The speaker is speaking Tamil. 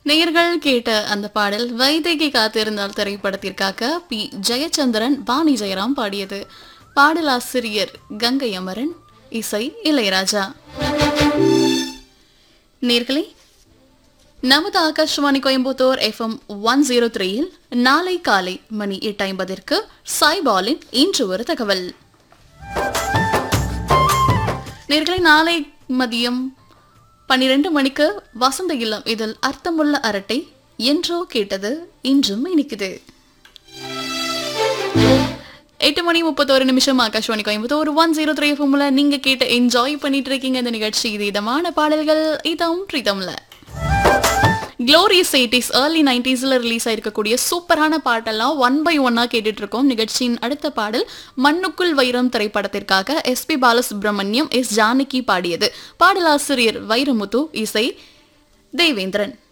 நேயர்கள் கேட்ட அந்த பாடல் வைதேகி காத்திருந்தால் திரைப்படத்திற்காக பி ஜெயச்சந்திரன் வாணி ஜெயராம் பாடியது பாடலாசிரியர் கங்கை அமரன் இசை இளையராஜா நேர்களே நமது Akashvani Coimbatore FM one zero த்ரீயில் நாளை காலை மணி எட்டு ஐம்பதிற்கு சாய்பாலின் இன்று ஒரு தகவல் நேர்களை நாளை மதியம் பன்னிரண்டு மணிக்கு வசந்த இல்லம் இதில் அர்த்தமுள்ள அரட்டை என்றோ கேட்டது இன்றும் இனிக்குது எட்டு மணி முப்பத்தோரு நிமிஷம் Akashvani Coimbatore one zero three எஃப்எம்ல நீங்க கேட்டு என்ஜாய் பண்ணிட்டு இருக்கீங்க இந்த நிகழ்ச்சி இது இதமான பாடல்கள் இதம் பிரீதம்ல க்ளோரியஸ் எயிட்டிஸ் ஏர்லி நைன்டிஸ்ல ரிலீஸ் ஆயிருக்கக்கூடிய சூப்பரான பாட்டெல்லாம் ஒன் பை ஒன்னா கேட்டுட்டு இருக்கோம் நிகழ்ச்சியின் அடுத்த பாடல் மண்ணுக்குள் வைரம் திரைப்படத்திற்காக எஸ்பி பாலசுப்ரமணியம் எஸ் ஜானகி பாடியது பாடலாசிரியர் வைரமுத்து இசை தேவேந்திரன்